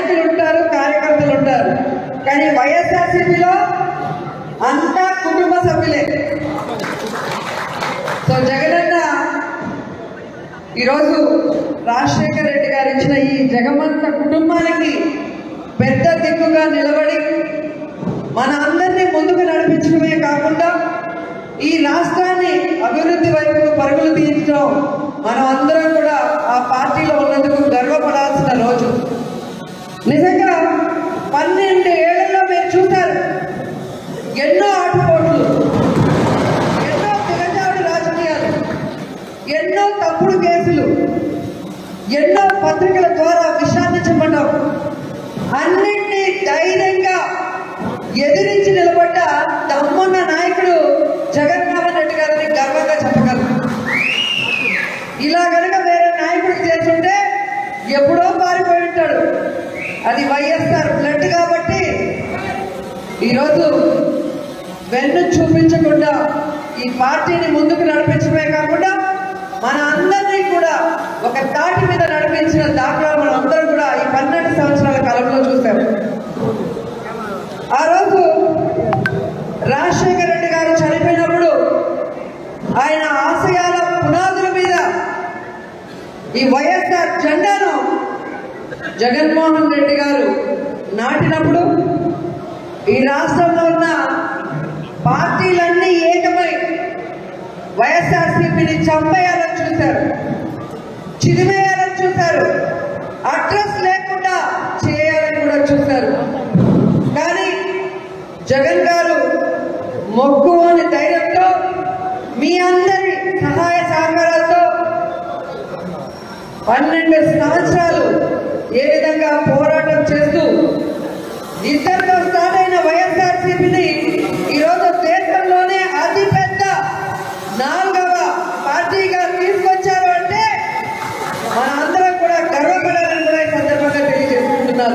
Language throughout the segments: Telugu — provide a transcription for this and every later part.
నాయకులు ఉంటారు కార్యకర్తలు ఉంటారు కానీ వైఎస్ఆర్సీపీలో అంతా కుటుంబ సభ్యులే సో జగనన్న ఈరోజు రాజశేఖర రెడ్డి గారు ఇచ్చిన ఈ జగమంత కుటుంబానికి పెద్ద దిక్కుగా నిలబడి మన అందరినీ ముందుకు నడిపించడమే కాకుండా ఈ రాష్ట్రాన్ని అభివృద్ధి వైపు పరుగులు తీయించడం మనం అందరం కూడా ఆ పార్టీలో ఉన్నందుకు గర్వపడాల్సిన రోజు నిజంగా పన్నెండు ఏళ్లలో మీరు చూశారు ఎన్నో ఆటుపోట్లు ఎన్నో తెగజాడు రాజకీయాలు ఎన్నో తప్పుడు కేసులు ఎన్నో పత్రికల ద్వారా విషాన్ని చెప్పడం అన్నింటినీ ధైర్యంగా ఎదిరించి నిలబడ్డ దమ్మున్న నాయకుడు జగన్మోహన్ రెడ్డి గారిని గర్వంగా చెప్పగలరు ఇలా గనక వేరే నాయకుడికి చేస్తుంటే ఎప్పుడో పారిపోయి ఉంటాడు అది వైఎస్ఆర్ బ్లడ్ కాబట్టి ఈరోజు వెన్ను చూపించకుండా ఈ పార్టీని ముందుకు నడిపించడమే కాకుండా మన అందరినీ కూడా ఒక తాటి మీద నడిపించిన దాఖలా మనం అందరం కూడా ఈ పన్నెండు సంవత్సరాల కాలంలో చూసాం ఆ రోజు రాజశేఖర రెడ్డి గారు చనిపోయినప్పుడు ఆయన ఆశయాల పునాదుల మీద ఈ వైఎస్ఆర్ జెండాను జగన్మోహన్ రెడ్డి గారు నాటినప్పుడు ఈ రాష్ట్రంలో ఉన్న పార్టీలన్నీ ఏకమై వైఎస్ఆర్సీపీని చంపేయాలని చూశారు చిదిమేయాలని చూశారు అడ్రస్ లేకుండా చేయాలని కూడా చూశారు కానీ జగన్ గారు మొక్కు అని ధైర్యంతో మీ అందరి సహాయ సహకారాలతో పన్నెండు సంవత్సరాలు ఏ విధంగా పోరాటం చేస్తూ ఇద్దరితో స్టార్ట్ అయిన వైఎస్ఆర్సీపీని ఈరోజు దేశంలోనే అతి పెద్ద నాలుగవ పార్టీగా తీసుకొచ్చారు అంటే మనందరం కూడా గర్వపడాలని కూడా ఈ సందర్భంగా తెలియజేసుకుంటున్నారు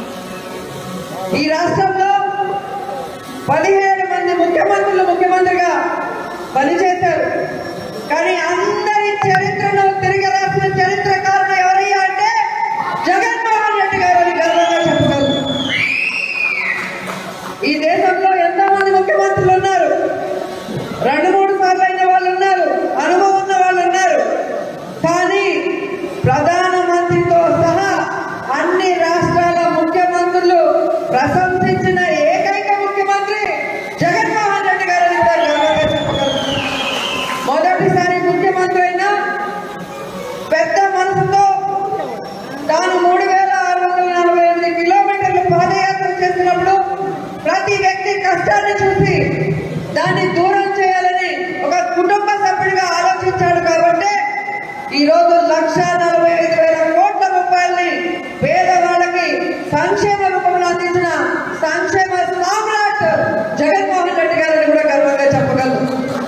ఈ రాష్ట్రంలో పదిహేడు మంది ముఖ్యమంత్రులు ముఖ్యమంత్రిగా పనిచేశారు కానీ అందరి చరిత్రను తిరిగి రాసిన చరిత్రకారులు ఎవరయ్యా అంటే జగన్మోహన్ రెడ్డి గారు అని గర్వంగా చెప్పగలరు ఈ దేశంలో ఎంతో మంది ముఖ్యమంత్రులు ఉన్నారు రెండు మూడు సార్లు అయిన వాళ్ళు ఉన్నారు అనుభవం ఉన్న వాళ్ళు ఉన్నారు కానీ ప్రధానమంత్రితో సహా అన్ని రాష్ట్రాల ముఖ్యమంత్రులు ప్రశంసించిన ఏకైక ముఖ్యమంత్రి జగన్మోహన్ రెడ్డి గారని కూడా గర్వంగా చెప్పగలరు మొదటిసారి ముఖ్యమంత్రి అయినా పెద్ద మనసుతో తాను మూడు వేల ఆరు వందల నలభై ఎనిమిది కిలోమీటర్లు పాదయాత్ర చేసినప్పుడు ప్రతి వ్యక్తి కష్టాన్ని చూసి దాన్ని దూరం చేయాలని ఒక కుటుంబ సభ్యుడిగా ఆలోచించాడు కాబట్టి ఈ రోజు లక్ష నలభై ఐదు వేల కోట్ల రూపాయల్ని పేదవాళ్ళకి సంక్షేమ రూపంలో అందించిన సంక్షేమ సామ్రాట్ జగన్మోహన్ రెడ్డి గారిని కూడా గర్వంగా చెప్పగలరు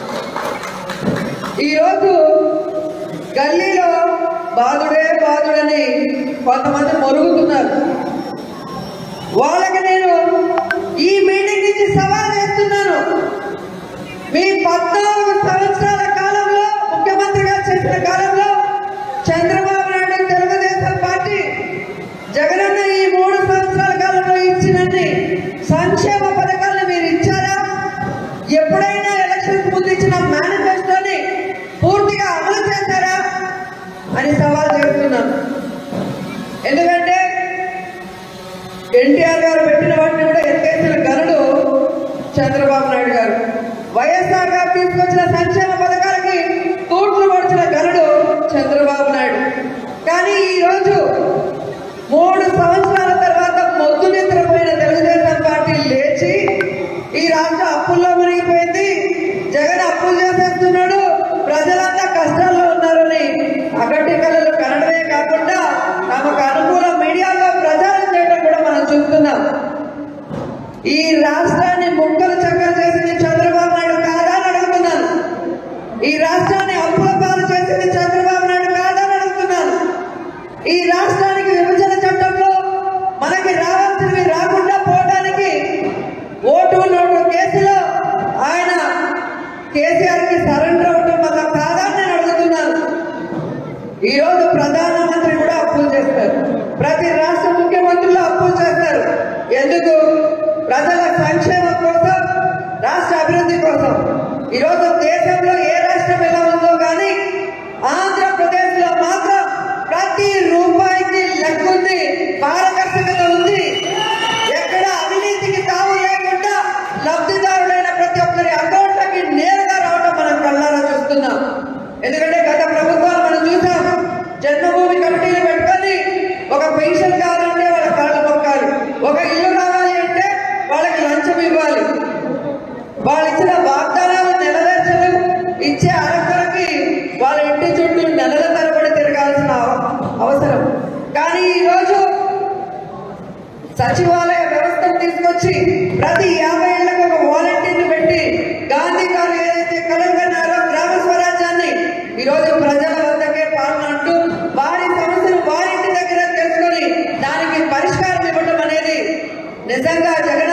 ఈరోజు గల్లీలో బాధుడే బాధుడని కొంతమంది మొరుగుతున్నారు వాళ్ళకి నేను ఈ మీటింగ్ నుంచి సవాల్ చేస్తున్నాను మీ పద్నాలుగు సంవత్సరాల కాలంలో ముఖ్యమంత్రిగా చేసిన కాలంలో చంద్రబాబు నాయుడు తెలుగుదేశం పార్టీ జగనన్న ఈ మూడు సంవత్సరాల కాలంలో ఇచ్చినన్ని సంక్షేమ పథకాలను మీరు ఇచ్చారా ఎప్పుడైనా ఎలక్షన్స్ ముందు ఇచ్చిన మేనిఫెస్టోని పూర్తిగా అమలు చేశారా అని సవాల్ చేస్తున్నాను ఎందుకంటే ఎన్టీఆర్ గారు పెట్టిన వాటిని కూడా ఎత్తేసిన గనుడు చంద్రబాబు నాయుడు గారు వైఎస్ఆర్ గారు తీసుకొచ్చిన సంక్షేమ పథకాలకి తూట్లు పడిచిన గనుడు చంద్రబాబు నాయుడు కానీ ఈ రోజు మూడు సంవత్సరాల తర్వాత మొద్దు నిద్రపోయిన తెలుగుదేశం పార్టీ లేచి ఈ రాష్ట్ర అప్పుల్లో మునిగిపోయింది జగన్ అప్పులు చేసేస్తున్నాడు ప్రజలంతా కష్టాల్లో ఉన్నారని అగట్టి కళలు కనడమే కాకుండా తమకు అనుకూల మీడియాలో ప్రచారం చేయడం కూడా మనం చూస్తున్నాం ఈ రాష్ట్రాన్ని ముక్కలు చక్కలు చేసింది చంద్రబాబు నాయుడు కాదా అని అడుగుతున్నాను ఈ రాష్ట్రాన్ని అప్పుల పాలు చేసింది చంద్రబాబు నాయుడు కాదా అని అడుగుతున్నాను ఈ రాష్ట్రానికి విభజన చట్టంలో మనకి రావాల్సినవి రాకుండా పోవడానికి ఓటు నోటు కేసులో ఆయన కేసీఆర్ కి సరెండర్ అవడం వల్ల కాదా అని నేను అడుగుతున్నాను ఈ రోజు ప్రధానమంత్రి కూడా అప్పులు చేస్తారు ప్రతి రాష్ట్ర ముఖ్యమంత్రులు పెన్షన్ కావాలంటే వాళ్ళ కాళ్ళు మొక్కాలి ఒక ఇల్లు కావాలి అంటే వాళ్ళకి లంచం ఇవ్వాలి వాళ్ళు ఇచ్చిన వాగ్దానాలు నెరవేర్చడం ఇచ్చే అరకొరకి వాళ్ళ ఇంటి చుట్టూ నెలల తరబడి తిరగాల్సిన అవ- అవసరం కానీ ఈరోజు సచివాలయ వ్యవస్థను తీసుకొచ్చి ప్రతి యాభై ఏళ్లకు ఒక వాలంటీర్ని పెట్టి గాంధీ గారు ఏదైతే కలగన్నారో గ్రామ స్వరాజ్యాన్ని ఈరోజు ప్రజల వద్దకే పాలన అంటూ వారి సమస్యలు వారింటి దగ్గర తెలుసుకొని దానికి పరిష్కారం ఇవ్వడం అనేది నిజంగా జగన్